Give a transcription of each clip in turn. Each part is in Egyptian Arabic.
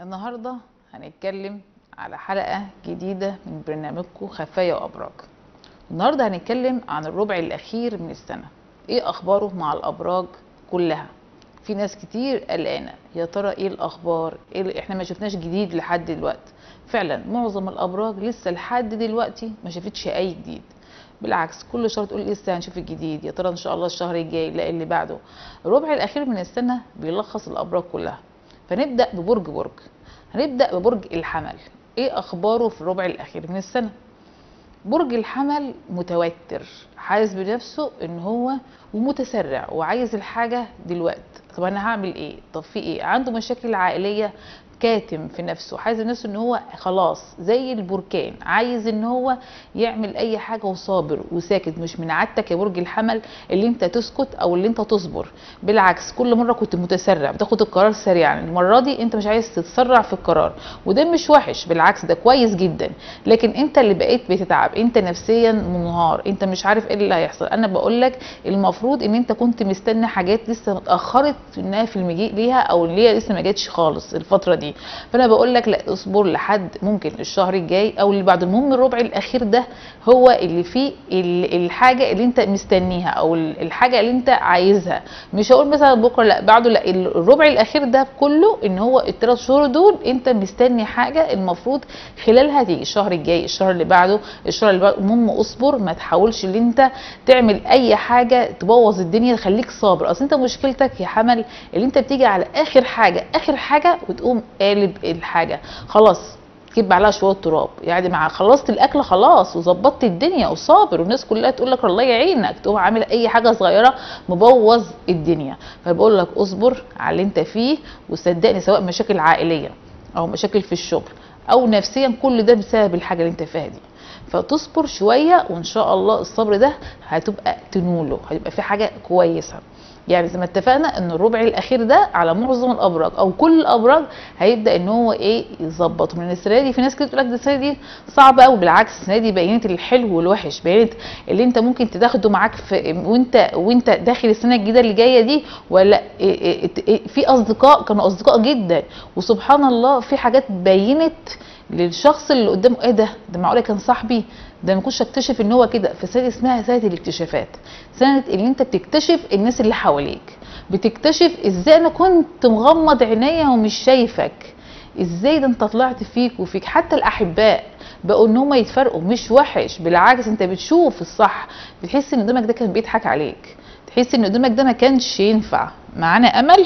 النهارده هنتكلم على حلقة جديدة من برنامجكم خفايا وأبراج النهارده هنتكلم عن الربع الأخير من السنة إيه أخباره مع الأبراج كلها في ناس كتير قلقانة يا ترى إيه الأخبار إيه اللي إحنا ما شفناش جديد لحد دلوقتي فعلا معظم الأبراج لسه لحد دلوقتي ما شافتش أي جديد بالعكس كل شهر تقول لسه هنشوف الجديد يا ترى ان شاء الله الشهر الجاي لا اللي بعده الربع الاخير من السنه بيلخص الابراج كلها فنبدا ببرج برج هنبدا ببرج الحمل ايه اخباره في الربع الاخير من السنه برج الحمل متوتر حاسس بنفسه ان هو ومتسرع وعايز الحاجه دلوقتي طب انا هعمل ايه طب في ايه عنده مشاكل عائليه كاتم في نفسه حاسس نفسه ان هو خلاص زي البركان عايز ان هو يعمل اي حاجه وصابر وساكت مش من عادتك يا برج الحمل اللي انت تسكت او اللي انت تصبر بالعكس كل مره كنت متسرع بتاخد القرار سريعا المره دي انت مش عايز تتسرع في القرار وده مش وحش بالعكس ده كويس جدا لكن انت اللي بقيت بتتعب انت نفسيا منهار انت مش عارف ايه اللي هيحصل انا بقول لك المفروض ان انت كنت مستني حاجات لسه اتاخرت انها في المجيء ليها او اللي هي لسه ما جاتش خالص الفتره دي فانا بقول لك لا اصبر لحد ممكن الشهر الجاي او اللي بعد المهم الربع الاخير ده هو اللي فيه ال- الحاجه اللي انت مستنيها او ال- الحاجه اللي انت عايزها مش هقول مثلا بكره لا بعده لا الربع الاخير ده كله ان هو الثلاث شهور دول انت مستني حاجه المفروض خلالها تيجي الشهر الجاي الشهر اللي بعده الشهر اللي بعده المهم اصبر ما تحاولش ان انت تعمل اي حاجه تبوظ الدنيا خليك صابر اصل انت مشكلتك يا حمل اللي انت بتيجي على اخر حاجه اخر حاجه وتقوم قالب الحاجه خلاص تكب عليها شويه تراب يعني مع خلصت الاكل خلاص وظبطت الدنيا وصابر والناس كلها تقول لك الله يعينك تقوم عامل اي حاجه صغيره مبوظ الدنيا فبقول لك اصبر على اللي انت فيه وصدقني سواء مشاكل عائليه او مشاكل في الشغل او نفسيا كل ده بسبب الحاجه اللي انت فيها دي فتصبر شويه وان شاء الله الصبر ده هتبقى تنوله هتبقى في حاجه كويسه يعني زي ما اتفقنا ان الربع الاخير ده على معظم الابراج او كل الابراج هيبدا ان هو ايه يظبط من السنه دي في ناس كتير تقول لك السنه دي صعبه قوي بالعكس السنه دي بينت الحلو والوحش بينت اللي انت ممكن تاخده معاك في وانت وانت داخل السنه الجديده اللي جايه دي ولا إيه إيه إيه في اصدقاء كانوا اصدقاء جدا وسبحان الله في حاجات بينت للشخص اللي قدامه ايه ده ده معقوله كان صاحبي ده ما كنتش اكتشف ان هو كده فسنه اسمها سنه الاكتشافات سنه اللي انت بتكتشف الناس اللي حواليك بتكتشف ازاي انا كنت مغمض عينيا ومش شايفك ازاي ده انت طلعت فيك وفيك حتى الاحباء بقوا ان هم يتفرقوا مش وحش بالعكس انت بتشوف الصح بتحس ان قدامك ده كان بيضحك عليك تحس ان قدامك ده ما كانش ينفع معانا امل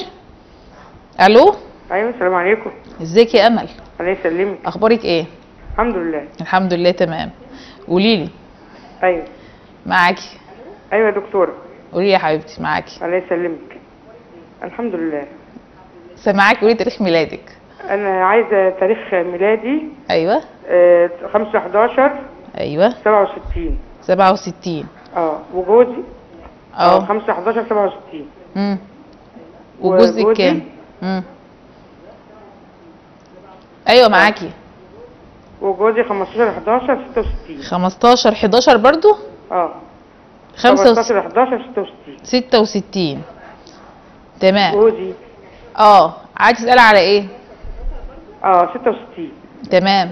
الو ايوه السلام عليكم ازيك يا امل الله يسلمك اخبارك ايه الحمد لله الحمد لله تمام قولي لي ايوه معاكي ايوه يا دكتوره قولي لي يا حبيبتي معاكي الله يسلمك الحمد لله سامعاكي قولي تاريخ ميلادك انا عايزه تاريخ ميلادي ايوه آه 5 11 ايوه 67 67 اه وجوزي اه 5 11 67 امم وجوزك وجوزي؟ كام امم ايوه معاكي وجوزي 15 11 66 15 11 برضو اه 5 15 11 66 66 تمام جوزي اه عايز تسألي على ايه اه 66 تمام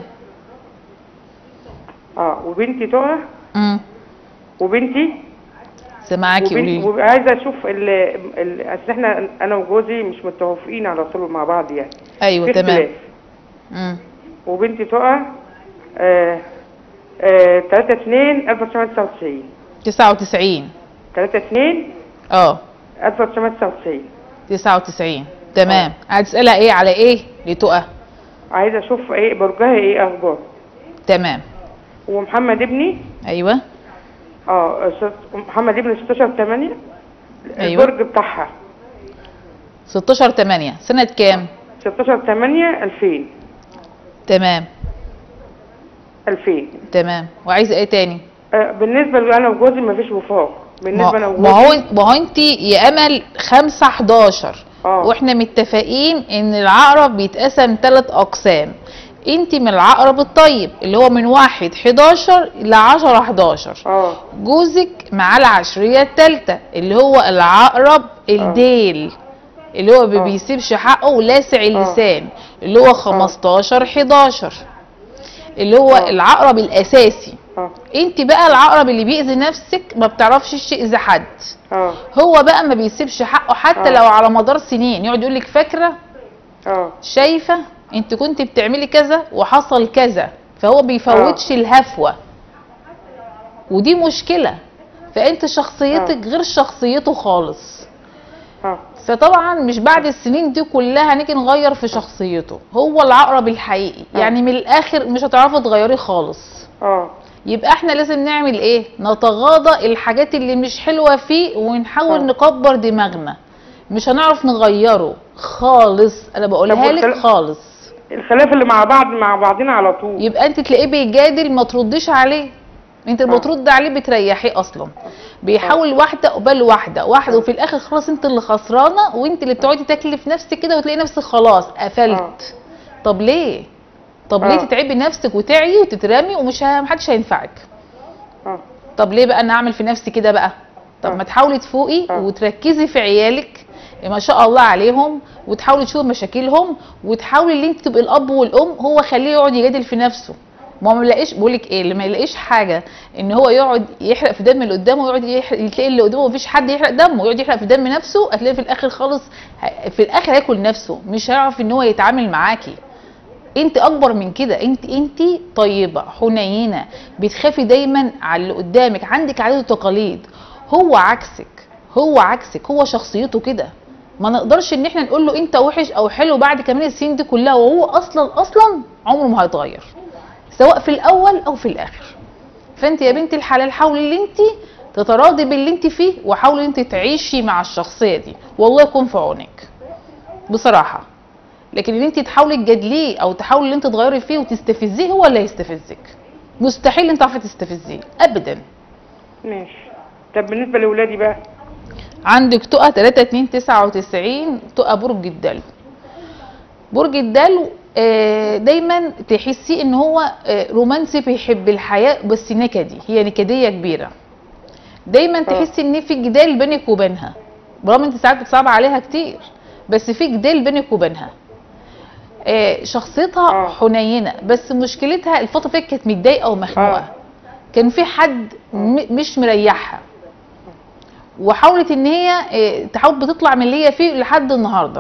اه وبنتي تقى امم وبنتي سامعاكي قولي وبنت لي وعايزه اشوف ال ال اصل احنا انا وجوزي مش متوافقين على طول مع بعض يعني ايوه في تمام اختلاف. امم وبنتي تقى آه آه 3 2 1999 99 3 2 اه 1999 99 تمام عايز تسألها ايه على ايه لتقى عايزه اشوف ايه برجها ايه اخبار تمام ومحمد ابني ايوه اه ست- محمد ابني 16 8 أيوة. البرج بتاعها 16 8 سنة كام 16 8 2000 تمام 2000 تمام وعايزه ايه تاني آه بالنسبه لي انا وجوزي مفيش وفاق بالنسبه انا ما ما وجوزي هو ما هو انت يا امل 5 11 اه واحنا متفقين ان العقرب بيتقسم ثلاث اقسام انت من العقرب الطيب اللي هو من واحد 11 ل 10 11 اه جوزك مع العشريه الثالثه اللي هو العقرب الديل اللي هو ما آه. بيسيبش حقه ولاسع اللسان اللي هو 15 11 اللي هو آه. العقرب الاساسي اه انت بقى العقرب اللي بيأذي نفسك ما بتعرفش تأذي حد اه هو بقى ما بيسيبش حقه حتى آه. لو على مدار سنين يقعد يقول لك فاكره اه شايفه انت كنت بتعملي كذا وحصل كذا فهو بيفوتش الهفوه ودي مشكله فانت شخصيتك غير شخصيته خالص اه فطبعا مش بعد السنين دي كلها هنيجي نغير في شخصيته هو العقرب الحقيقي آه. يعني من الاخر مش هتعرفي تغيريه خالص اه يبقى احنا لازم نعمل ايه نتغاضى الحاجات اللي مش حلوه فيه ونحاول آه. نكبر دماغنا مش هنعرف نغيره خالص انا بقولها طب لك والخل- خالص الخلاف اللي مع بعض مع بعضنا على طول يبقى انت تلاقيه بيجادل ما ترديش عليه انت لما آه. ترد عليه بتريحيه اصلا بيحاول واحده قبال واحده واحده وفي الاخر خلاص انت اللي خسرانه وانت اللي بتقعدي تاكلي في نفسك كده وتلاقي نفسك خلاص قفلت آه. طب ليه طب ليه آه. تتعبي نفسك وتعي وتترمي ومش ه- محدش هينفعك اه طب ليه بقى انا اعمل في نفسي كده بقى طب آه. ما تحاولي تفوقي آه. وتركزي في عيالك ما شاء الله عليهم وتحاولي تشوفي مشاكلهم وتحاولي ان انت تبقي الاب والام هو خليه يقعد يجادل في نفسه ما هو ما يلاقيش بقول لك ايه اللي ما يلاقيش حاجه ان هو يقعد يحرق في دم اللي قدامه ويقعد يحرق تلاقي اللي قدامه مفيش حد يحرق دمه يقعد يحرق في دم نفسه هتلاقي في الاخر خالص ه- في الاخر هياكل نفسه مش هيعرف ان هو يتعامل معاكي انت اكبر من كده انت انت طيبه حنينه بتخافي دايما على اللي قدامك عندك عادات وتقاليد هو عكسك هو عكسك هو شخصيته كده ما نقدرش ان احنا نقول له انت وحش او حلو بعد كمان السنين دي كلها وهو اصلا اصلا عمره ما هيتغير سواء في الاول او في الاخر فانت يا بنت الحلال حاولي ان انت تتراضي باللي انت فيه وحاولي انت تعيشي مع الشخصيه دي والله يكون في عونك بصراحه لكن ان انت تحاولي تجادليه او تحاولي ان انت تغيري فيه وتستفزيه هو اللي هيستفزك مستحيل انت تعرفي تستفزيه ابدا ماشي طب بالنسبه لاولادي بقى عندك تقى 3 2 99 تقى برج الدلو برج الدلو آه، دايما تحسي ان هو آه، رومانسي بيحب الحياه بس نكدي هي نكديه كبيره دايما تحسي ان في جدال بينك وبينها برغم انت ساعات بتصعب عليها كتير بس في جدال بينك وبينها آه، شخصيتها آه. حنينه بس مشكلتها الفتره اللي فاتت كانت متضايقه ومخنوقه آه. كان في حد م- مش مريحها وحاولت ان هي آه، تحاول بتطلع من اللي هي فيه لحد النهارده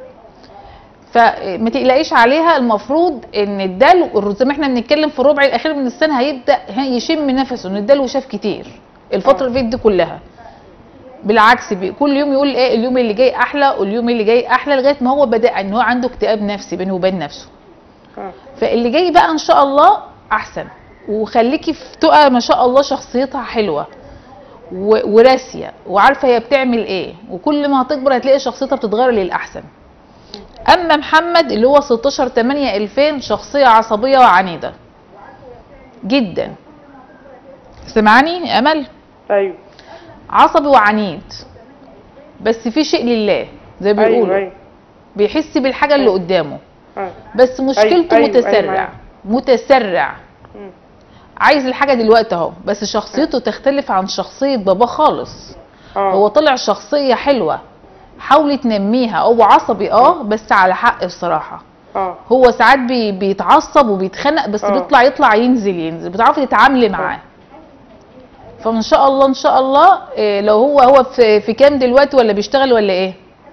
فما تقلقيش عليها المفروض ان الدلو زي ما احنا بنتكلم في الربع الاخير من السنه هيبدا يشم نفسه ان الدلو شاف كتير الفتره اللي فاتت دي كلها بالعكس بي كل يوم يقول ايه اليوم اللي جاي احلى واليوم اللي جاي احلى لغايه ما هو بدا ان هو عنده اكتئاب نفسي بينه وبين نفسه اه فاللي جاي بقى ان شاء الله احسن وخليكي في تقى ما شاء الله شخصيتها حلوه و- وراسيه وعارفه هي بتعمل ايه وكل ما هتكبر هتلاقي شخصيتها بتتغير للاحسن اما محمد اللي هو 16 8 2000 شخصيه عصبيه وعنيده جدا سمعاني يا امل ايوه عصبي وعنيد بس في شيء لله زي ما بيقولوا ايوه ايوه بيحس بالحاجه اللي قدامه اه بس مشكلته أيوة، أيوة، متسرع معاك. متسرع مم. عايز الحاجه دلوقتي اهو بس شخصيته تختلف عن شخصيه بابا خالص اه هو طلع شخصيه حلوه حاولي تنميها هو عصبي اه بس على حق بصراحه اه هو ساعات بي بيتعصب وبيتخنق بس آه. بيطلع يطلع ينزل ينزل بتعرفي تتعاملي معاه فان شاء الله ان شاء الله إيه لو هو هو في في كام دلوقتي ولا بيشتغل ولا ايه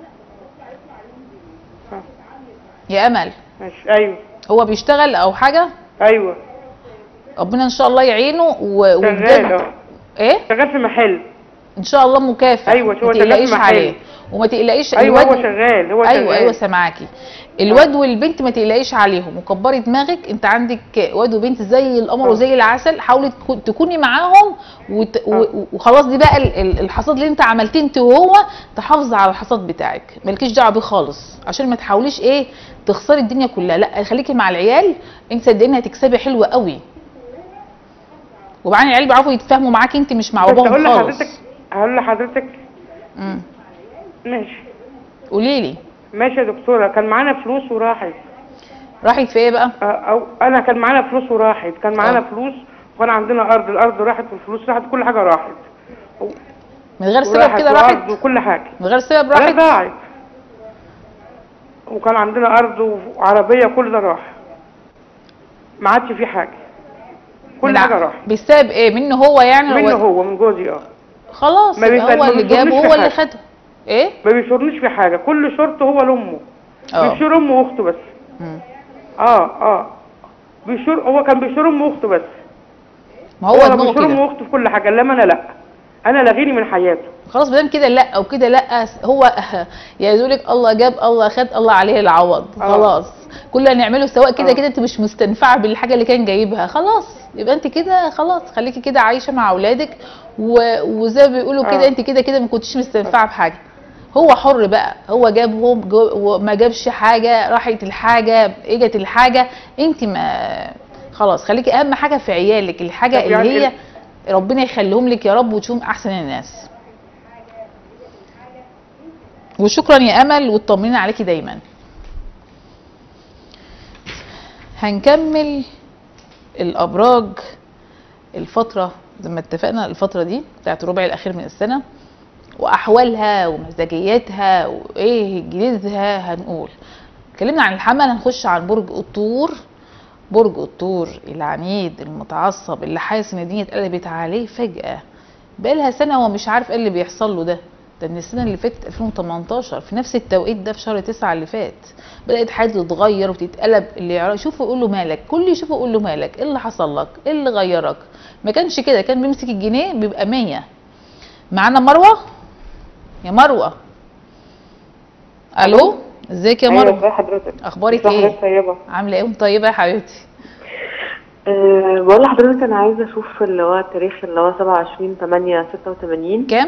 آه. يا امل ماشي ايوه هو بيشتغل او حاجه ايوه ربنا ان شاء الله يعينه و... شغال وبجد اه ايه شغال في محل ان شاء الله مكافح أيوة، ما هو شغال في تقلقيش محل. عليه وما تقلقيش ايوه هو الواد شغال هو ايوه شغال ايوه سامعاكي الواد والبنت ما تقلقيش عليهم وكبري دماغك انت عندك واد وبنت زي القمر آه. وزي العسل حاولي تكو- تكوني معاهم وت... و... آه. وخلاص دي بقى ال- ال- الحصاد اللي انت عملتيه انت وهو تحافظي على الحصاد بتاعك مالكيش دعوه بيه خالص عشان ما تحاوليش ايه تخسري الدنيا كلها لا خليكي مع العيال انت صدقيني هتكسبي حلوه قوي وبعدين العيال بيعرفوا يتفاهموا معاكي انت مش مع بس باباهم هقول خالص لحضرتك هقول لحضرتك امم ماشي قولي لي ماشي يا دكتوره كان معانا فلوس وراحت راحت في ايه بقى آه، او انا كان معانا فلوس وراحت كان معانا آه. فلوس وكان عندنا ارض الارض راحت والفلوس راحت كل حاجه راحت من غير سبب وراحت كده وارض راحت وكل حاجه من غير سبب راحت راحت ضاعت وكان عندنا ارض وعربيه كل ده راح ما عادش في حاجه كل من حاجه ع- راح بسبب ايه منه هو يعني منه هو هو من جوزي اه خلاص ما يبقى بيفرق- هو ما اللي جابه بيفرقنيش هو في اللي حاجة. خده ايه ما بيشورنيش في حاجه كل شرطه هو لامه اه بيشور امه واخته بس مم. اه اه بيشور هو كان بيشور امه واخته بس ما هو هو دماغه بيشور امه كده واخته في كل حاجه انما انا لا انا لغيني من حياته خلاص ما دام كده لا او كده لا هو يقول لك الله جاب الله خد الله عليه العوض آه. خلاص كل اللي هنعمله سواء كده آه. كده انت مش مستنفعه بالحاجه اللي كان جايبها خلاص يبقى انت كده خلاص خليكي كده عايشه مع اولادك و... وزي ما بيقولوا كده آه. انت كده كده ما كنتش مستنفعه بحاجه هو حر بقى هو جابهم جو... وما جابش حاجه راحت الحاجه اجت الحاجه انت ما خلاص خليكي اهم حاجه في عيالك الحاجه طب اللي يعني هي ال- ربنا يخليهم لك يا رب وتشوفهم احسن الناس وشكرا يا امل وطمنين عليكي دايما هنكمل الابراج الفتره زي ما اتفقنا الفتره دي بتاعت الربع الاخير من السنه واحوالها ومزاجياتها وايه جديدها هنقول اتكلمنا عن الحمل هنخش عن برج الطور برج الطور العنيد المتعصب اللي حاسس ان الدنيا اتقلبت عليه فجأة بقالها سنة هو مش عارف ايه اللي بيحصل له ده ده من السنة اللي فاتت 2018 في نفس التوقيت ده في شهر 9 اللي فات بدأت حياته تتغير وتتقلب اللي يعرف شوفه يقول له مالك كل اللي يشوفه يقول له مالك ايه اللي حصل لك ايه اللي غيرك ما كانش كده كان بيمسك الجنيه بيبقى 100 معانا مروة يا مروة الو ازيك يا ايوه مروة ازي حضرتك اخبارك ازي ايه حضرتك طيبه عامله ايه وانت طيبه يا حبيبتي أه بقول لحضرتك انا عايزه اشوف اللي هو التاريخ اللي هو 27 8 86 كام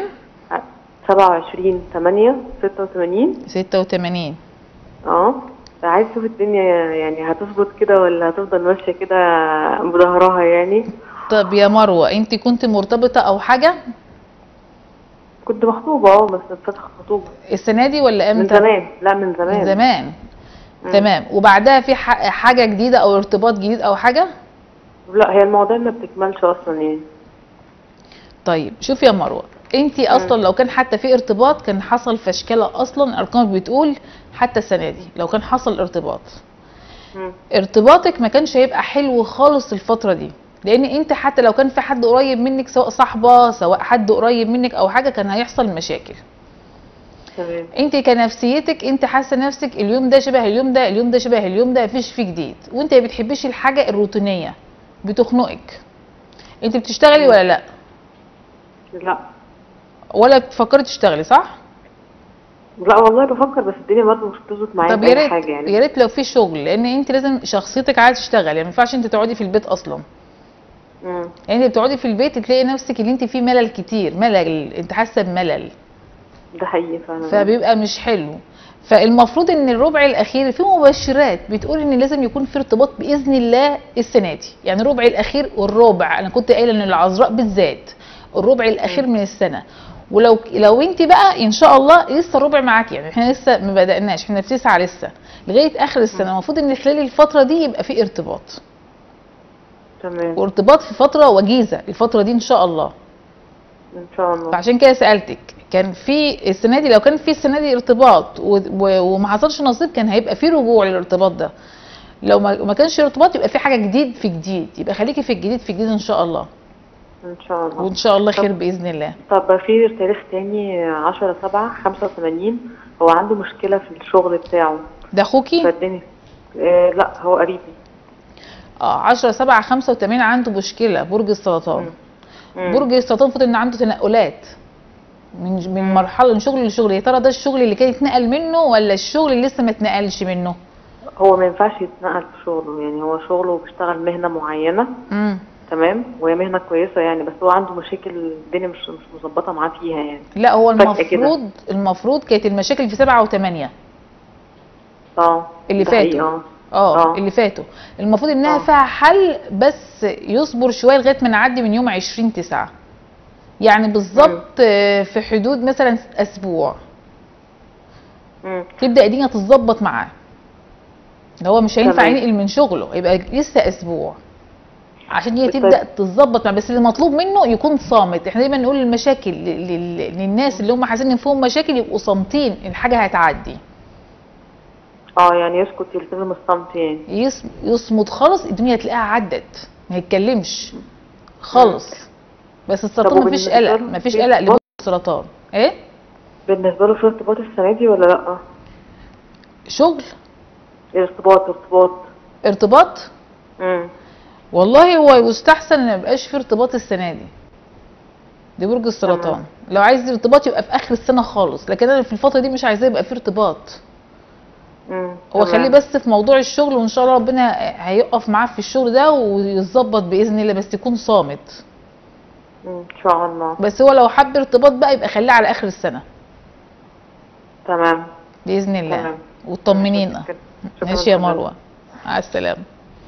27 8 86 86 اه عايز اشوف الدنيا يعني هتظبط كده ولا هتفضل ماشيه كده بظهرها يعني طب يا مروه انت كنت مرتبطه او حاجه كنت مخطوبه اه بس اتفتح خطوبه السنه دي ولا من امتى زمان لا من زمان من زمان تمام وبعدها في ح- حاجه جديده او ارتباط جديد او حاجه لا هي المواضيع ما بتكملش اصلا يعني طيب شوفي يا مروه انت اصلا لو كان حتى في ارتباط كان حصل فشكله اصلا الارقام بتقول حتى السنه دي لو كان حصل ارتباط مم. ارتباطك ما كانش هيبقى حلو خالص الفتره دي لان انت حتى لو كان في حد قريب منك سواء صاحبه سواء حد قريب منك او حاجه كان هيحصل مشاكل تمام انت كنفسيتك انت حاسه نفسك اليوم ده شبه اليوم ده اليوم ده شبه اليوم ده مفيش فيه جديد وانت ما بتحبيش الحاجه الروتينيه بتخنقك انت بتشتغلي ولا لا لا ولا بتفكري تشتغلي صح لا والله بفكر بس الدنيا برضه مش بتظبط معايا طب في يا اي ريت حاجه يعني يا ريت لو في شغل لان انت لازم شخصيتك عايزه تشتغل يعني ما ينفعش انت تقعدي في البيت اصلا مم. يعني انت بتقعدي في البيت تلاقي نفسك اللي انت فيه ملل كتير ملل انت حاسه بملل ده حقيقي فعلا فبيبقى مش حلو فالمفروض ان الربع الاخير في مبشرات بتقول ان لازم يكون في ارتباط باذن الله السنه دي يعني الربع الاخير والربع انا كنت قايله ان العذراء بالذات الربع الاخير من السنه ولو لو انت بقى ان شاء الله لسه الربع معاكي يعني احنا لسه ما بدأناش احنا في تسعه لسه لغايه اخر السنه المفروض ان خلال الفتره دي يبقى في ارتباط تمام وارتباط في فتره وجيزه الفتره دي ان شاء الله ان شاء الله فعشان كده سالتك كان في السنه دي لو كان في السنه دي ارتباط و- و- وما حصلش نصيب كان هيبقى في رجوع للارتباط ده لو ما ما كانش ارتباط يبقى في حاجه جديد في جديد يبقى خليكي في الجديد في جديد ان شاء الله ان شاء الله وان شاء الله خير باذن الله طب في تاريخ تاني 10 7 85 هو عنده مشكلة في الشغل بتاعه ده اخوكي فالدنيا آه لا هو قريبي اه 10 7 85 عنده مشكله برج السرطان مم. برج السرطان المفروض ان عنده تنقلات من من مرحله من شغل لشغل يا ترى ده الشغل اللي كان يتنقل منه ولا الشغل اللي لسه ما اتنقلش منه هو ما ينفعش يتنقل في شغله يعني هو شغله بيشتغل مهنة معينة امم تمام وهي مهنة كويسة يعني بس هو عنده مشاكل الدنيا مش مش مظبطة معاه فيها يعني لا هو فجأة كده. المفروض المفروض كانت المشاكل في 7 و8 اه اللي ده فاتوا. حقيقي، اه اه آه. اللي فاتوا المفروض انها آه. فيها حل بس يصبر شويه لغايه ما نعدي من يوم 20 9 يعني بالظبط آه، في حدود مثلا اسبوع مم. تبدا الدنيا تتظبط معاه اللي هو مش هينفع تمام. ينقل من شغله يبقى لسه اسبوع عشان هي طيب. تبدا تتظبط معاه بس اللي مطلوب منه يكون صامت احنا دايما نقول المشاكل لل- لل- للناس اللي هم حاسين ان فيهم مشاكل يبقوا صامتين الحاجه هتعدي اه يعني يسكت يلتزم الصمت يعني يص- يصمت خالص الدنيا تلاقيها عدت ما يتكلمش خالص بس السرطان مفيش وبالنسبة قلق له مفيش في قلق ارتباط؟ لبوك السرطان ايه بالنسبة له في ارتباط السنة دي ولا لأ؟ شغل ارتباط ارتباط ارتباط امم والله هو يستحسن ان ما يبقاش في ارتباط السنه دي دي برج السرطان تمام. لو عايز ارتباط يبقى في اخر السنه خالص لكن انا في الفتره دي مش عايزاه يبقى في ارتباط امم هو خليه بس في موضوع الشغل وان شاء الله ربنا هيقف معاه في الشغل ده ويظبط باذن الله بس يكون صامت ان شاء الله بس هو لو حب ارتباط بقى يبقى خليه على اخر السنه تمام باذن الله تمام. وطمنينا شكراً. شكراً ماشي يا حضرتك. مروه مع السلامه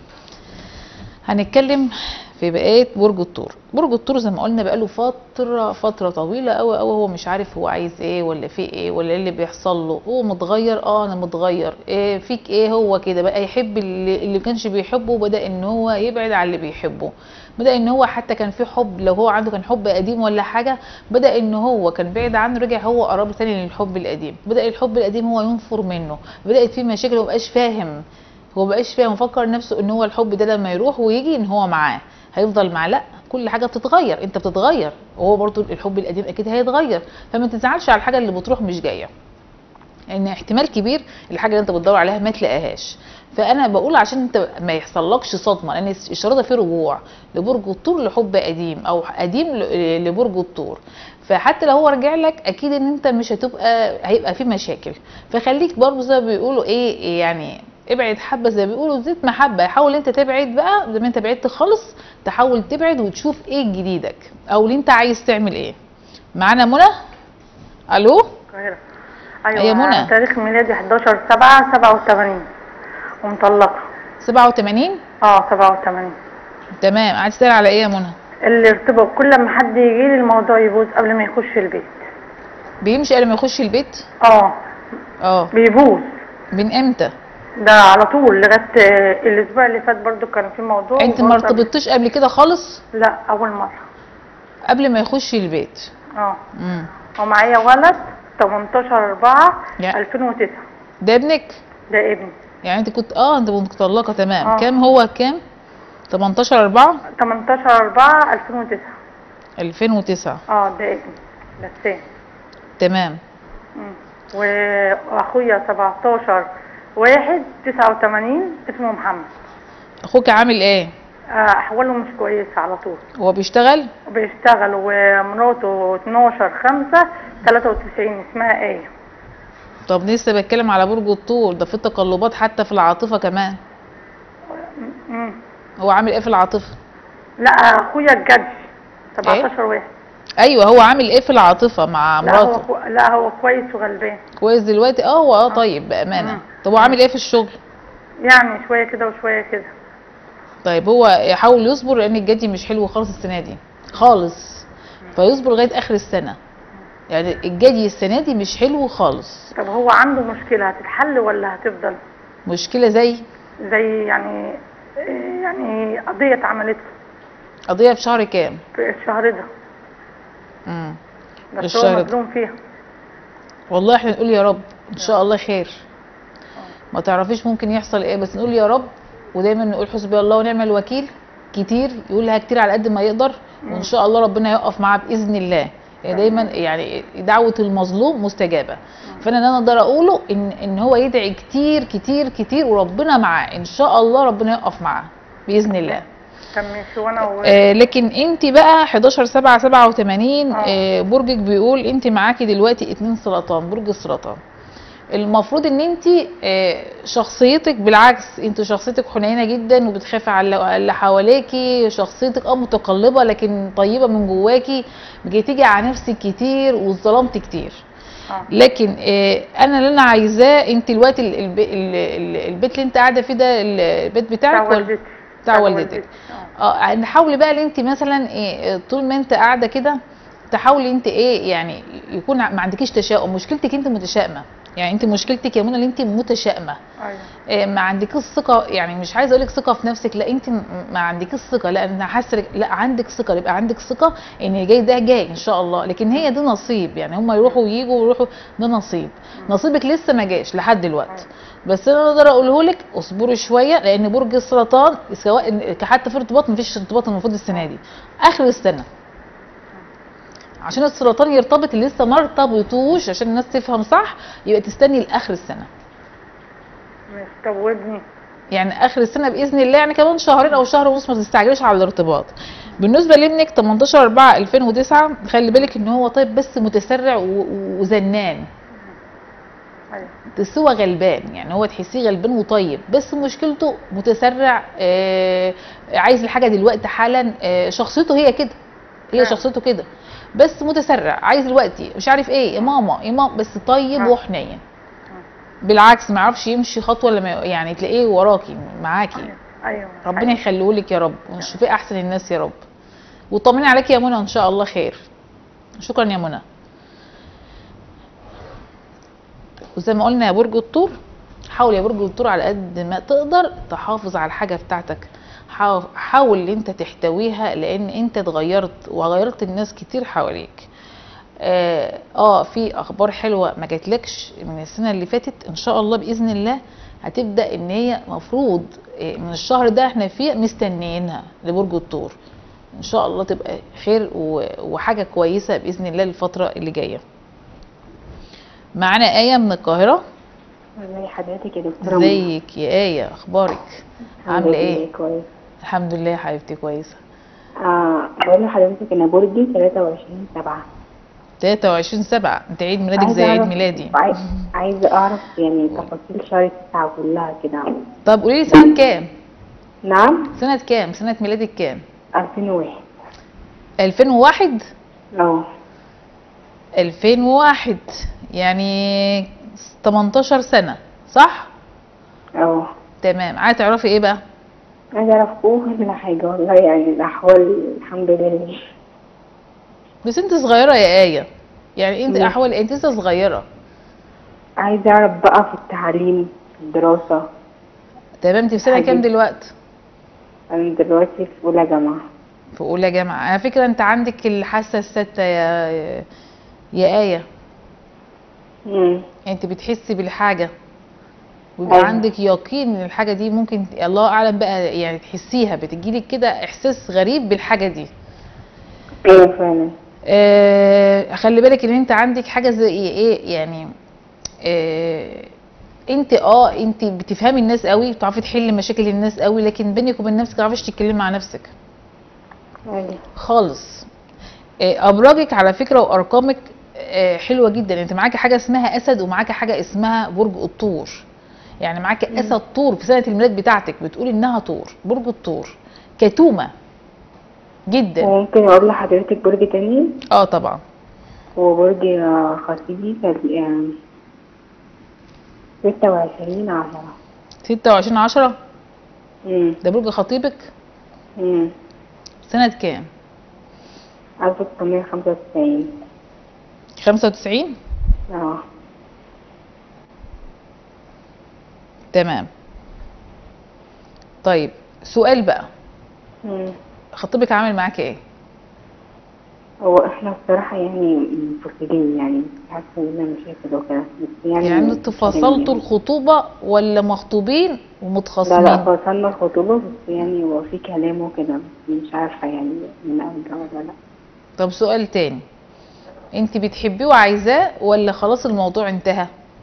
هنتكلم في بقيه برج الثور برج الثور زي ما قلنا بقاله فتره فتره طويله قوي قوي هو مش عارف هو عايز ايه ولا في ايه ولا ايه اللي بيحصل له هو متغير اه انا متغير إيه فيك ايه هو كده بقى يحب اللي, اللي كانش بيحبه بدا ان هو يبعد عن اللي بيحبه بدا ان هو حتى كان في حب لو هو عنده كان حب قديم ولا حاجه بدا ان هو كان بعيد عنه رجع هو قرب تاني للحب القديم بدا الحب القديم هو ينفر منه بدات في مشاكل هو مبقاش فاهم هو مبقاش فاهم مفكر نفسه ان هو الحب ده لما يروح ويجي ان هو معاه هيفضل معاه لا كل حاجه بتتغير انت بتتغير وهو برضو الحب القديم اكيد هيتغير فما تزعلش على الحاجه اللي بتروح مش جايه ان احتمال كبير الحاجه اللي انت بتدور عليها ما تلاقيهاش فانا بقول عشان انت ما يحصلكش صدمه لان الاشاره ده فيه رجوع لبرج الطور لحب قديم او قديم ل- لبرج الطور فحتى لو هو رجع لك اكيد ان انت مش هتبقى هيبقى في مشاكل فخليك برضه زي ما بيقولوا ايه يعني ابعد حبه زي ما بيقولوا زيت محبه حاول انت تبعد بقى زي ما انت بعدت خالص تحاول تبعد وتشوف ايه جديدك او اللي انت عايز تعمل ايه معانا منى الو القاهرة أيوة يا منى. أنا تاريخ ميلادي 11 7 87 ومطلقة 87 اه 87 تمام عايز تسال على ايه يا منى الارتباط كل ما حد يجي لي الموضوع يبوظ قبل ما يخش البيت بيمشي قبل ما يخش البيت اه اه بيبوظ من امتى ده على طول لغاية آه، الأسبوع اللي فات برضو كان في موضوع انت ما وبوظ قبل- ارتبطتش قبل كده خالص لا أول مرة قبل ما يخش البيت اه امم ومعايا ولد 18 4 يا. 2009 ده ابنك ده ابني يعني انت كنت اه انت كنت مطلقه تمام آه. كام هو كام 18 4 18 4 2009 2009 اه ده ابني بسام تمام مم. واخويا 17 واحد 89 اسمه محمد اخوك عامل ايه آه، احواله مش كويسه على طول هو بيشتغل بيشتغل ومراته 12 5 93 اسمها ايه طب لسه بتكلم على برج الطول ده في تقلبات حتى في العاطفه كمان مم. هو عامل ايه في العاطفه لا اخويا الجدي 17 واحد ايوه هو عامل ايه في العاطفه مع لا هو مراته كو... لا هو كويس وغلبان كويس دلوقتي اه هو اه طيب بامانه مم. طب هو عامل ايه في الشغل يعني شويه كده وشويه كده طيب هو يحاول يصبر لان الجدي مش حلو خالص السنه دي خالص فيصبر لغايه اخر السنه يعني الجدي السنه دي مش حلو خالص طب هو عنده مشكله هتتحل ولا هتفضل مشكله زي زي يعني يعني قضيه اتعملت له قضيه في شهر كام في الشهر ده امم بس هو الشهر ده. مظلوم فيها والله احنا نقول يا رب ان شاء الله خير ما تعرفيش ممكن يحصل ايه بس نقول يا رب ودايما نقول حسبي الله ونعم الوكيل كتير يقولها كتير على قد ما يقدر وان شاء الله ربنا يقف معاه باذن الله يعني دايما يعني دعوه المظلوم مستجابه فانا اللي انا اقدر اقوله ان ان هو يدعي كتير كتير كتير وربنا معاه ان شاء الله ربنا يقف معاه باذن الله كان ماشي وانا و... آه لكن انت بقى 11 7 87 آه. آه برجك بيقول انت معاكي دلوقتي اتنين سرطان برج السرطان المفروض ان انت آه شخصيتك بالعكس انت شخصيتك حنينه جدا وبتخافي على اللي حواليكي شخصيتك اه متقلبه لكن طيبه من جواكي بتيجي على نفسك كتير واتظلمت كتير آه. لكن آه انا اللي انا عايزاه انت دلوقتي ال- الب- ال- ال- البيت اللي انت قاعده فيه ده البيت بتاع بتاعك ولا والدتي بتاع والدتك اه نحاول بقى ان انت مثلا ايه طول ما انت قاعده كده تحاولي انت ايه يعني يكون ع- ما عندكيش تشاؤم مشكلتك انت متشائمه يعني انت مشكلتك يا منى ان انت متشائمه ايوه إيه ما عندكيش ثقه يعني مش عايزه اقول لك ثقه في نفسك لا انت م- ما عندكيش ثقه لا انا حاسه لا عندك ثقه يبقى عندك ثقه ان اللي جاي ده جاي ان شاء الله لكن هي دي نصيب يعني هم يروحوا ويجوا ويروحوا ده نصيب نصيبك لسه ما جاش لحد دلوقتي بس انا اقدر اقوله لك اصبري شويه لان برج السرطان سواء حتى في ارتباط مفيش ارتباط المفروض السنه دي اخر السنه عشان السرطان يرتبط اللي لسه ما ارتبطوش عشان الناس تفهم صح يبقى تستني لاخر السنه ماشي طب وابني يعني اخر السنه باذن الله يعني كمان شهرين او شهر ونص ما تستعجلش على الارتباط بالنسبه لابنك 18 4 2009 خلي بالك ان هو طيب بس متسرع و- و- وزنان ايوه بس هو غلبان يعني هو تحسيه غلبان وطيب بس مشكلته متسرع آه عايز الحاجه دلوقتي حالا آه شخصيته هي كده هي آه. شخصيته كده بس متسرع عايز دلوقتي مش عارف ايه يا ماما يا ماما بس طيب آه. وحنين بالعكس ما يعرفش يمشي خطوه لما يعني تلاقيه وراكي معاكي ايوه ربنا يخليه لك يا رب ونشوفيه احسن الناس يا رب وطمني عليك يا منى ان شاء الله خير شكرا يا منى وزي ما قلنا يا برج الثور حاول يا برج الثور على قد ما تقدر تحافظ على الحاجه بتاعتك حاو- حاول ان انت تحتويها لان انت اتغيرت وغيرت الناس كتير حواليك اه, آه في اخبار حلوه ما جاتلكش من السنه اللي فاتت ان شاء الله باذن الله هتبدا ان هي مفروض آه، من الشهر ده احنا فيه مستنيينها لبرج الثور ان شاء الله تبقى خير و- وحاجه كويسه باذن الله الفتره اللي جايه معانا ايه من القاهره ازي حضرتك يا دكتورة منى؟ ازيك يا ايه اخبارك الحمد عامله لله ايه كويس الحمد لله يا حبيبتي كويسه آه بقول لحضرتك انا برجي 23 7 23 7 انت عيد ميلادك زي عيد ميلادي عايز عايزه اعرف يعني تفاصيل شهر 9 كلها كده طب قولي لي سنه كام نعم سنه كام سنه ميلادك كام 2001 2001 اه 2001 يعني 18 سنه صح اه تمام عايزه تعرفي ايه بقى عايزه اعرف كل حاجه والله يعني الاحوال الحمد لله بس انت صغيره يا ايه يعني انت مم. احوال انت لسه صغيره عايزه اعرف بقى في التعليم في الدراسه تمام انت في سنه كام حبيبي. دلوقتي انا دلوقتي في اولى جامعه في اولى جامعه على فكره انت عندك الحاسه السادسه يا يا ايه امم انت بتحسي بالحاجه ويبقى أيوة. عندك يقين ان الحاجه دي ممكن الله اعلم بقى يعني تحسيها بتجيلك كده احساس غريب بالحاجه دي ايوه فعلا آه خلي بالك ان انت عندك حاجه زي ايه يعني آه انت اه انت بتفهمي الناس قوي بتعرفي تحلي مشاكل الناس قوي لكن بينك وبين نفسك ما تعرفيش تتكلمي مع نفسك ايوه خالص آه، ابراجك على فكره وارقامك آه، حلوه جدا انت معاكي حاجه اسمها اسد ومعاكي حاجه اسمها برج الطور يعني معاكي اسد طور في سنه الميلاد بتاعتك بتقولي انها طور برج الطور كتومه جدا وممكن اقول لحضرتك برج تاني اه طبعا هو برج آه، خطيبي كان يعني ستة وعشرين عشرة 26 10 امم ده برج خطيبك امم سنه كام ألف تسعمية خمسة وتسعين 95 اه تمام طيب سؤال بقى مم. خطيبك عامل معاكي ايه هو احنا الصراحة يعني منفصلين يعني حاسة ان انا مشاكل وكده بس يعني يعني انتوا فصلتوا الخطوبه ولا مخطوبين لا ومتخاصمين لا فصلنا الخطوبة بس يعني هو في كلام وكده بس مش عارفة يعني من أرجع ولا لا طب سؤال تاني انت بتحبيه وعايزاه ولا خلاص الموضوع انتهى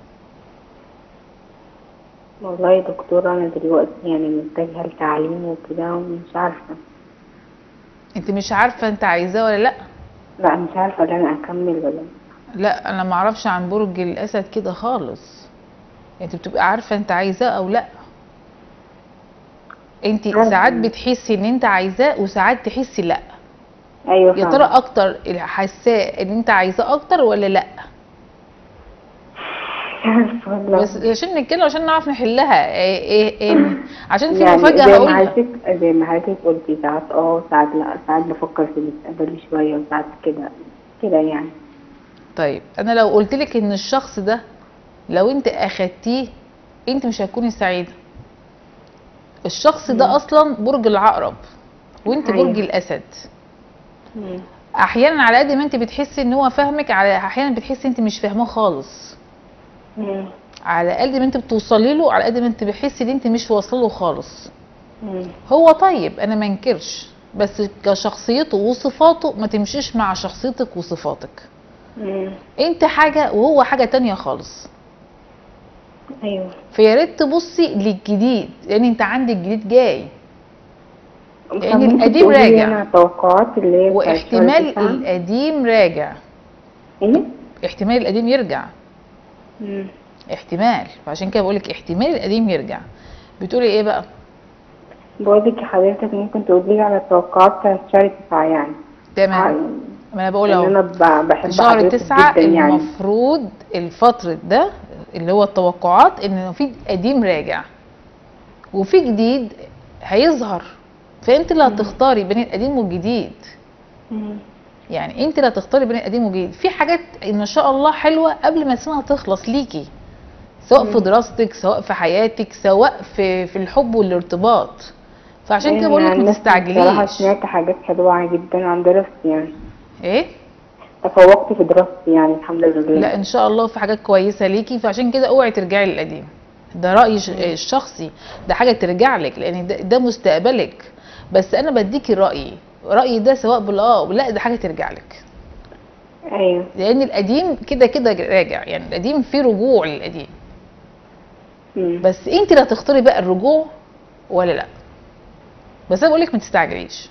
والله يا دكتورة أنا دلوقتي يعني متجهة لتعليم وكده ومش عارفة انت مش عارفه انت عايزاه ولا لا لا مش عارفة إن أنا أكمل ولا لا انا ما اعرفش عن برج الاسد كده خالص انت بتبقى عارفه انت عايزاه او لا انت عارفة. ساعات بتحسي ان انت عايزاه وساعات تحسي لا أيوة يا ترى فعلا. اكتر حاساه ان انت عايزاه اكتر ولا لا مش عارفة والله بس عشان نتكلم عشان نعرف نحلها ايه ايه, إيه عشان في يعني مفاجاه زي ما هقولها حضرتك زي ما حضرتك قلتي ساعات اه ساعات لا ساعات بفكر في المستقبل شوية وساعات كده كده يعني طيب انا لو قلت لك ان الشخص ده لو انت اخدتيه انت مش هتكوني سعيده الشخص ده اصلا برج العقرب وانت أيوة. برج الاسد مم. احيانا على قد ما انت بتحسي ان هو فاهمك على احيانا بتحسي انت مش فاهماه خالص مم. على قد ما انت بتوصلي له على قد ما انت بتحسي ان انت مش واصله له خالص مم. هو طيب انا ما انكرش بس كشخصيته وصفاته ما تمشيش مع شخصيتك وصفاتك مم. انت حاجه وهو حاجه تانية خالص ايوه فيا ريت تبصي للجديد لان انت عندك جديد جاي لان طب ممكن القديم تقولي لي راجع انا توقعات اللي هي بتاعت شهر واحتمال تسعة؟ القديم راجع ايه احتمال القديم يرجع مم. احتمال فعشان كده بقولك احتمال القديم يرجع بتقولي ايه بقى بقولك يا حضرتك ممكن تقولي لي على التوقعات بتاعت شهر تسعة يعني تمام ما انا بقول ان اهو انا ب- بحب في شهر حضرتك تسعة جدا يعني المفروض الفترة ده اللي هو التوقعات ان في قديم راجع وفي جديد هيظهر فانت اللي هتختاري بين القديم والجديد مم. يعني انت اللي هتختاري بين القديم والجديد في حاجات ما شاء الله حلوة قبل ما السنة تخلص ليكي سواء في دراستك سواء في حياتك سواء في في الحب والارتباط فعشان كده أيوة، بقول لك عن ما نفسي بصراحة تستعجليش سمعت حاجات حلوة جدا عن دراستي يعني ايه تفوقت في دراستي يعني الحمد لله لا ان شاء الله في حاجات كويسه ليكي فعشان كده اوعي ترجعي للقديم ده رايي ش- الشخصي ده حاجه ترجع لك لان ده, ده مستقبلك بس انا بديكي رايي رايي ده سواء بالاه او لا ده حاجه ترجع لك ايوه لان القديم كده كده راجع يعني القديم فيه رجوع للقديم مم. بس انت اللي هتختاري بقى الرجوع ولا لا بس انا بقول لك ما تستعجليش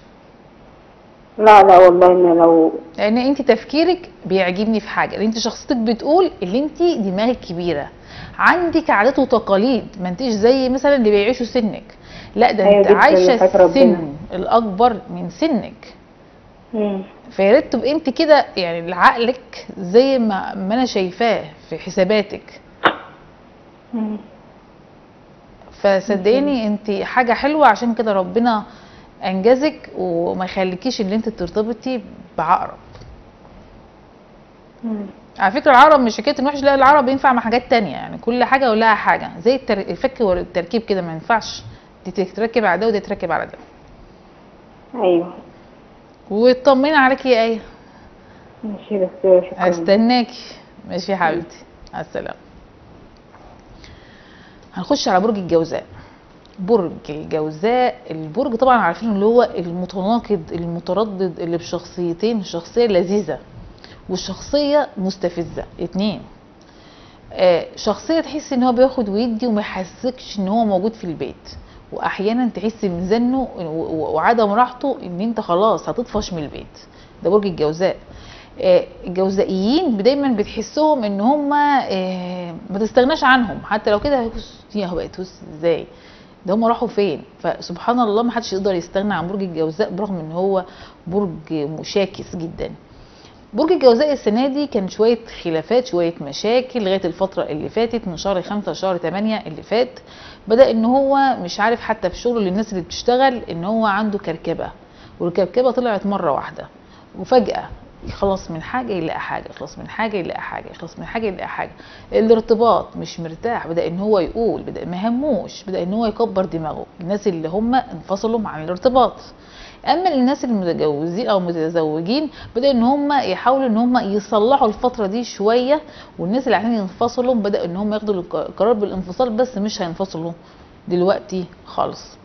لا لا والله انا لو لان انت تفكيرك بيعجبني في حاجه لان انت شخصيتك بتقول اللي انت دماغك كبيره عندك عادات وتقاليد ما انتش زي مثلا اللي بيعيشوا سنك لا ده أيوة انت جداً، عايشه نفات ربنا. السن الاكبر من سنك مم. فيا ريت تبقي انت كده يعني عقلك زي ما, ما انا شايفاه في حساباتك مم. فصدقيني انت حاجه حلوه عشان كده ربنا انجزك وما يخليكيش ان انت ترتبطي بعقرب مم. على فكره العرب مش حكايه انه وحش لا العرب ينفع مع حاجات تانية يعني كل حاجه ولها حاجه زي التر... الفك والتركيب كده ما ينفعش دي تتركب على ده ودي تتركب على ده ايوه وطمني عليكي يا ايه ماشي بس شكرا هستناكي ماشي يا حبيبتي على السلامه هنخش على برج الجوزاء برج الجوزاء البرج طبعا عارفين اللي هو المتناقض المتردد اللي بشخصيتين شخصيه لذيذه والشخصيه مستفزه اتنين آه، شخصيه تحس ان هو بياخد ويدي وما يحسسكش ان هو موجود في البيت واحيانا تحس من زنه و- و- وعدم راحته ان انت خلاص هتطفش من البيت ده برج الجوزاء آه، الجوزائيين دايما بتحسهم ان هم ما تستغناش عنهم حتى لو كده بص يا هو بقت بص ازاي ده هم راحوا فين فسبحان الله ما حدش يقدر يستغنى عن برج الجوزاء برغم ان هو برج مشاكس جدا برج الجوزاء السنه دي كان شويه خلافات شويه مشاكل لغايه الفتره اللي فاتت من شهر خمسة لشهر تمانية اللي فات بدا ان هو مش عارف حتى في شغله للناس اللي بتشتغل ان هو عنده كركبه والكركبه طلعت مره واحده وفجاه يخلص من حاجه يلاقي حاجه يخلص من حاجه يلاقي حاجه يخلص من حاجه يلاقي حاجه الارتباط مش مرتاح بدا ان هو يقول بدا ما هموش بدا ان هو يكبر دماغه الناس اللي هم انفصلوا عن الارتباط اما الناس المتجوزين او متزوجين بدأ ان هم يحاولوا ان هم يصلحوا الفتره دي شويه والناس اللي عايزين ينفصلوا بدأ ان هم ياخدوا القرار بالانفصال بس مش هينفصلوا دلوقتي خالص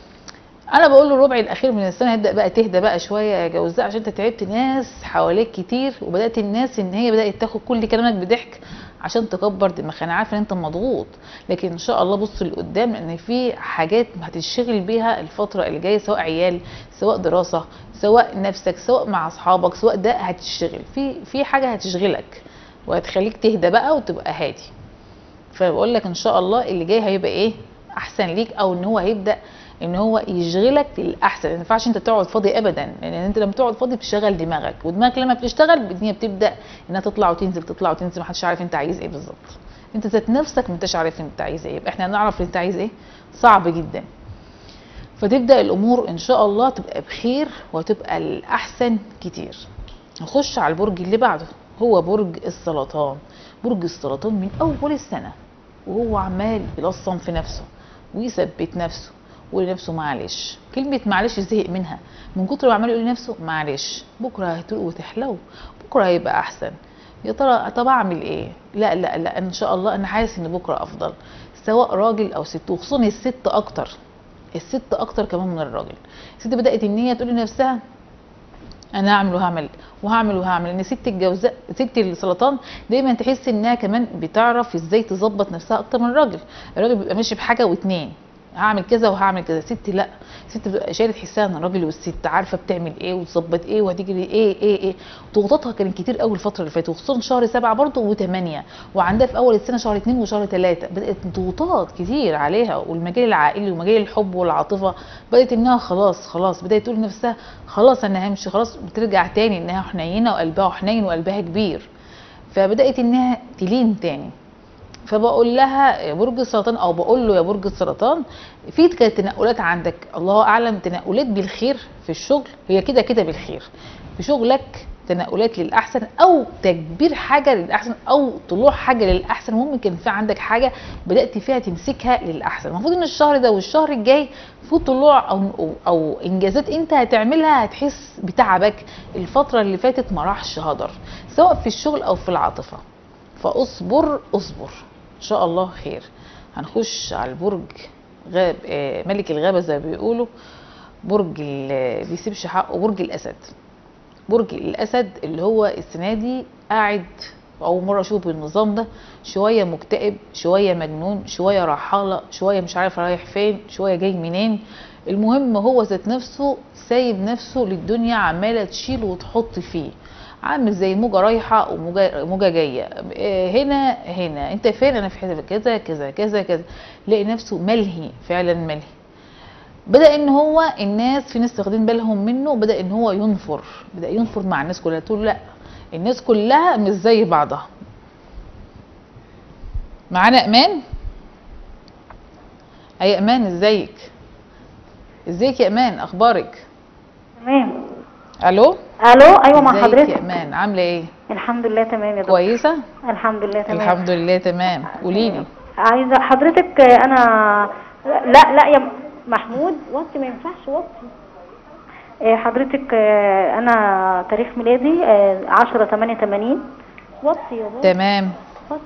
انا بقول له الربع الاخير من السنه هيبدا بقى تهدى بقى شويه يا جوزاء عشان انت تعبت ناس حواليك كتير وبدات الناس ان هي بدات تاخد كل كلامك بضحك عشان تكبر دماغك انا عارفه ان انت مضغوط لكن ان شاء الله بص لقدام لان في حاجات هتشتغل بيها الفتره اللي جايه سواء عيال سواء دراسه سواء نفسك سواء مع اصحابك سواء ده هتشتغل في في حاجه هتشغلك وهتخليك تهدى بقى وتبقى هادي فبقول لك ان شاء الله اللي جاي هيبقى ايه احسن ليك او ان هو هيبدا ان هو يشغلك للاحسن ما ينفعش انت تقعد فاضي ابدا لان انت لما تقعد فاضي بتشغل دماغك ودماغك لما بتشتغل الدنيا بتبدا انها تطلع وتنزل تطلع وتنزل محدش عارف انت عايز ايه بالظبط انت ذات نفسك ما انتش عارف انت عايز ايه يبقى احنا نعرف انت عايز ايه صعب جدا فتبدا الامور ان شاء الله تبقى بخير وتبقى الاحسن كتير نخش على البرج اللي بعده هو برج السرطان برج السرطان من اول السنه وهو عمال يلصم في نفسه ويثبت نفسه ويقول لنفسه معلش كلمة معلش زهق منها من كتر ما عمال يقول لنفسه معلش بكرة هتروق وتحلو بكرة هيبقى أحسن يا ترى طب اعمل ايه لا لا لا ان شاء الله انا حاسس ان بكره افضل سواء راجل او ست وخصوصا الست اكتر الست اكتر كمان من الراجل الست بدات ان هي تقول لنفسها انا هعمل وهعمل وهعمل وهعمل ان ست الجوزاء ست السرطان دايما تحس انها كمان بتعرف ازاي تظبط نفسها اكتر من الراجل الراجل بيبقى ماشي بحاجه واتنين هعمل كذا وهعمل كذا ست لا ست بتبقى شايله تحسها ان الراجل والست عارفه بتعمل ايه وتظبط ايه وهتجري ايه ايه ايه ضغوطاتها كانت كتير قوي الفتره اللي فاتت وخصوصا شهر سبعه برضه وثمانيه وعندها في اول السنه شهر اثنين وشهر ثلاثه بدات ضغوطات كتير عليها والمجال العائلي ومجال الحب والعاطفه بدات انها خلاص خلاص بدات تقول لنفسها خلاص انا همشي خلاص بترجع تاني انها حنينه وقلبها حنين وقلبها كبير فبدات انها تلين تاني فبقول لها يا برج السرطان او بقول له يا برج السرطان في كانت تنقلات عندك الله اعلم تنقلات بالخير في الشغل هي كده كده بالخير في شغلك تنقلات للاحسن او تكبير حاجه للاحسن او طلوع حاجه للاحسن ممكن في عندك حاجه بدات فيها تمسكها للاحسن المفروض ان الشهر ده والشهر الجاي في طلوع او او, أو انجازات انت هتعملها هتحس بتعبك الفتره اللي فاتت ما راحش هدر سواء في الشغل او في العاطفه فاصبر اصبر ان شاء الله خير هنخش على البرج غاب آه، ملك الغابه زي ما بيقولوا برج اللي بيسيبش حقه برج الاسد برج الاسد اللي هو السنه دي قاعد اول مره اشوف النظام ده شويه مكتئب شويه مجنون شويه رحاله شويه مش عارف رايح فين شويه جاي منين المهم هو ذات نفسه سايب نفسه للدنيا عماله تشيل وتحط فيه عامل زي موجه رايحه وموجه موجه جايه آه، هنا هنا انت فين انا في حته كذا كذا كذا كذا لاقي نفسه ملهي فعلا ملهي بدا ان هو الناس في ناس واخدين بالهم منه بدا ان هو ينفر بدا ينفر مع الناس كلها تقول لا الناس كلها مش زي بعضها معانا ايمان اي ايمان ازيك ازيك يا ايمان اخبارك تمام الو الو ايوه مع ازيك يا حضرتك ايمان عامله ايه الحمد لله تمام يا دكتور كويسه الحمد لله تمام الحمد لله تمام قولي لي عايزه حضرتك آه، انا لا لا يا محمود وطي ما ينفعش وطي آه، حضرتك آه، انا تاريخ ميلادي 10 8 80 وطي يا بابا تمام وطي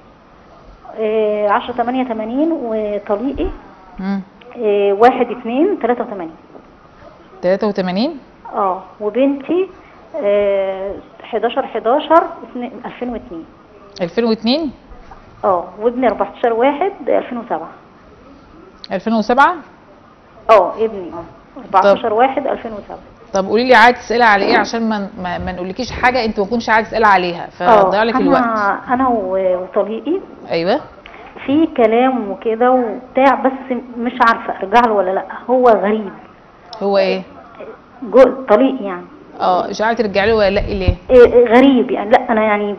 10 8 80 وطليقي امم 1 2 83 83 اه وبنتي آه، 11 11 2002 2002 اه وابني 14 1 2007 2007 اه ابني اه 14 1 2007 طب قولي لي عايز تسالي على ايه عشان ما ما, ما نقولكيش حاجه انت ما تكونش عايز تسالي عليها فضيع لك انا الوقت انا و- وطليقي ايوه في كلام وكده وبتاع بس مش عارفه ارجع له ولا لا هو غريب هو ايه جو طليق يعني اه مش عارفه ترجعي له ولا لا ليه إيه إيه غريب يعني لا انا يعني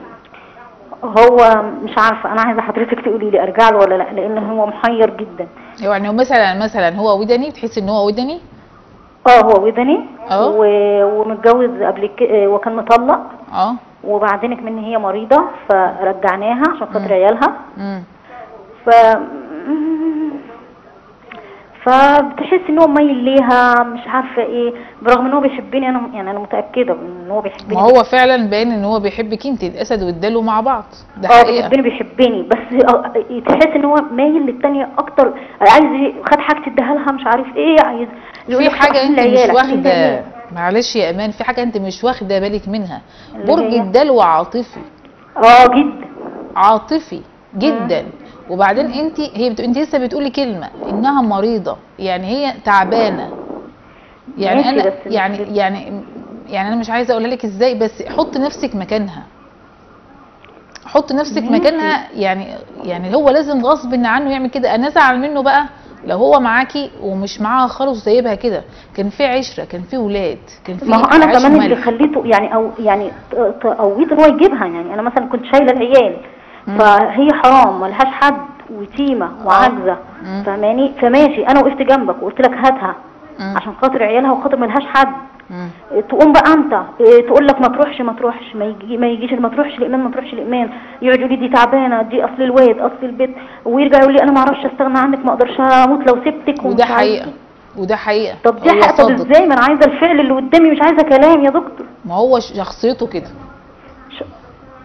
هو مش عارفه انا عايزه حضرتك تقولي لي ارجع له ولا لا لان هو محير جدا يعني هو مثلا مثلا هو ودني تحسي ان هو ودني اه هو ودني اه. و- ومتجوز قبل كده وكان مطلق اه وبعدين كمان هي مريضه فرجعناها عشان خاطر مم. عيالها امم ف فبتحس ان هو مايل ليها مش عارفه ايه برغم ان هو بيحبني انا يعني انا متاكده ان هو بيحبني ما هو فعلا باين ان هو بيحبك انت الاسد والدلو مع بعض ده اه حقيقه بيحبني بيحبني بس آه، تحس ان هو مايل للتانية اكتر عايز ي- خد حاجه اديها لها مش عارف ايه عايز يقول في لك حاجه عشان انت مش العيال، عشان واخده العيال. معلش يا امان في حاجه انت مش واخده بالك منها اللي برج هي؟ الدلو عاطفي اه جدا عاطفي جدا وبعدين انت هي بت... انت لسه بتقولي كلمه انها مريضه يعني هي تعبانه يعني ماشي، انا بس مش يعني لل- يعني يعني انا مش عايزه اقولها لك ازاي بس حط نفسك مكانها حط نفسك ماشي. مكانها يعني يعني هو لازم غصب عنه يعمل كده انا ازعل منه بقى لو هو معاكي ومش معاها خالص وسايبها كده كان في عشره كان في ولاد كان في ما هو انا عيش كمان اللي وملح. خليته يعني او يعني ت- تقويت ان هو يجيبها يعني انا مثلا كنت شايله العيال فهي حرام ملهاش حد ويتيمه وعاجزه مم. فاهماني فماشي انا وقفت جنبك وقلت لك هاتها مم. عشان خاطر عيالها وخاطر ملهاش حد مم. تقوم بقى انت إيه، تقول لك ما تروحش ما تروحش ما يجي ما يجيش ما تروحش الايمان ما تروحش الايمان يقعد يقول لي دي تعبانه دي اصل الواد اصل البيت ويرجع يقول لي انا ما اعرفش استغنى عنك ما اقدرش اموت لو سبتك ومش وده عارف حقيقه إيه. وده حقيقه طب دي هو حق طب صادق. ازاي ما انا عايزه الفعل اللي قدامي مش عايزه كلام يا دكتور ما هو شخصيته كده ش-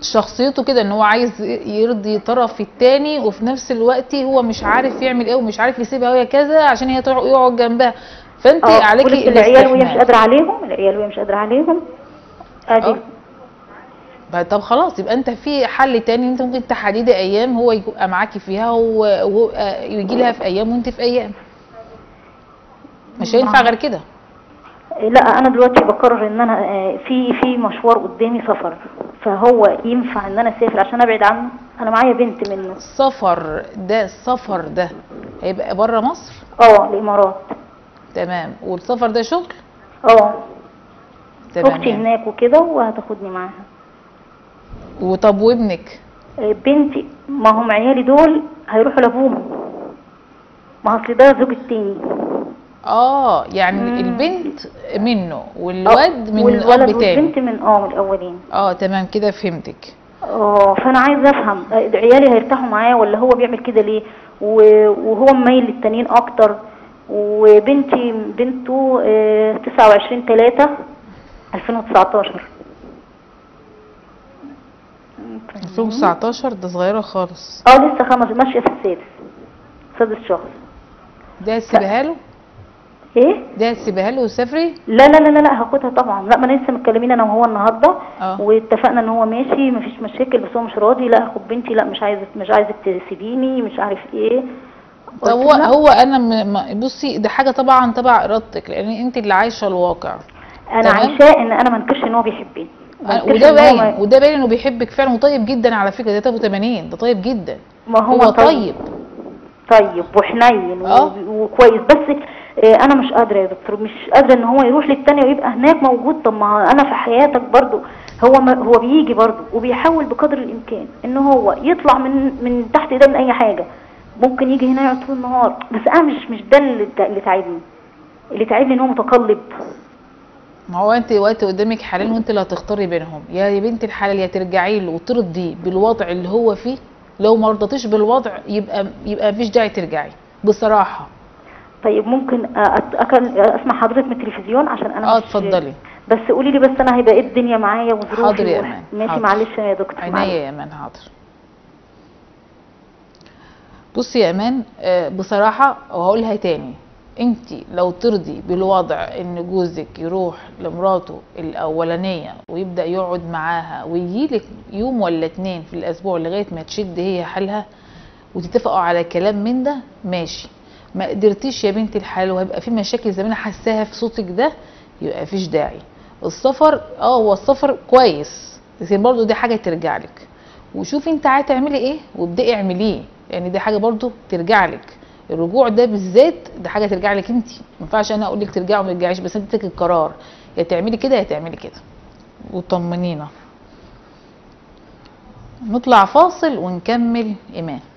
شخصيته كده ان هو عايز يرضي طرف التاني وفي نفس الوقت هو مش عارف يعمل ايه ومش عارف يسيبها وهي كذا عشان هي تقعد- يقعد جنبها فانت اه عليكي ولسه العيال وهي مش الاستحمال. قادره عليهم العيال وهي مش قادره عليهم ادي اه. بقى طب خلاص يبقى انت في حل تاني انت ممكن تحددي ايام هو يبقى معاكي فيها وهو يجي لها في ايام وانت في ايام مش هينفع غير كده لا انا دلوقتي بقرر ان انا آه، في في مشوار قدامي سفر فهو ينفع ان انا اسافر عشان ابعد عنه انا معايا بنت منه السفر ده السفر ده هيبقى بره مصر اه الامارات تمام والسفر ده شغل اه تمام اختي يعني. هناك وكده وهتاخدني معاها وطب وابنك آه، بنتي ما هم عيالي دول هيروحوا لابوهم ما اصل ده زوج التاني اه يعني مم. البنت منه والواد آه، من والولد اب تاني والبنت من اه من الاولين اه تمام كده فهمتك اه فانا عايزه افهم آه، عيالي هيرتاحوا معايا ولا هو بيعمل كده ليه و- وهو مميل للتانيين اكتر وبنتي بنته آه، 29 3 2019 2019 ده صغيره خالص اه لسه خمس ماشيه في السادس سادس شهر ده هتسيبها له ايه ده هتسيبها له وتسافري لا لا لا لا لا هاخدها طبعا لا ما انا لسه متكلمين انا وهو النهارده اه. واتفقنا ان هو ماشي مفيش مشاكل بس هو مش راضي لا هاخد بنتي لا مش عايزك مش عايزك تسيبيني مش عارف ايه طب قلت هو له هو انا م- م- بصي ده حاجه طبعا تبع ارادتك لان انت اللي عايشه الواقع انا تمام. عايشاه ان انا ما انكرش ان هو بيحبني ما انكرش وده إن هو باين ما- وده باين انه بيحبك فعلا وطيب جدا على فكره ده 83 ده طيب جدا ما هو, هو طيب طيب وحنين اه. و- وكويس بس آه، انا مش قادره يا دكتور مش قادره ان هو يروح للتانية ويبقى هناك موجود طب ما انا في حياتك برضو هو ما هو بيجي برضو وبيحاول بقدر الامكان ان هو يطلع من من تحت ايديه من اي حاجه ممكن يجي هنا يقعد طول النهار بس انا مش مش ده اللي اللي تعبني اللي تعبني ان هو متقلب ما هو انت وقت قدامك حالين وانت اللي هتختاري بينهم يا يا بنت الحلال يا ترجعي له وترضي بالوضع اللي هو فيه لو ما رضيتيش بالوضع يبقى يبقى مفيش داعي ترجعي بصراحه طيب ممكن أ- أت- أكل اسمع حضرتك من التلفزيون عشان انا اه مش- اتفضلي بس قولي لي بس انا هيبقى ايه الدنيا معايا وظروفي حاضر يا و- امان ماشي حاضر. معلش يا دكتور عينيا معلش. يا امان حاضر بصي يا امان آه، بصراحه وهقولها تاني انت لو ترضي بالوضع ان جوزك يروح لمراته الاولانيه ويبدا يقعد معاها ويجيلك يوم ولا اتنين في الاسبوع لغايه ما تشد هي حالها وتتفقوا على كلام من ده ماشي ما قدرتيش يا بنت الحلال وهيبقى في مشاكل زي ما انا حاساها في صوتك ده يبقى مفيش داعي السفر اه هو السفر كويس لكن برضه دي حاجه ترجع لك وشوفي انت عايزه تعملي ايه وابدأي اعمليه لان دي حاجه برضه ترجع لك الرجوع ده بالذات ده حاجه ترجع لك انت ما ينفعش انا اقول لك ترجعي وما ترجعيش بس انت تاخدي القرار يا تعملي كده يا تعملي كده وطمنينا نطلع فاصل ونكمل ايمان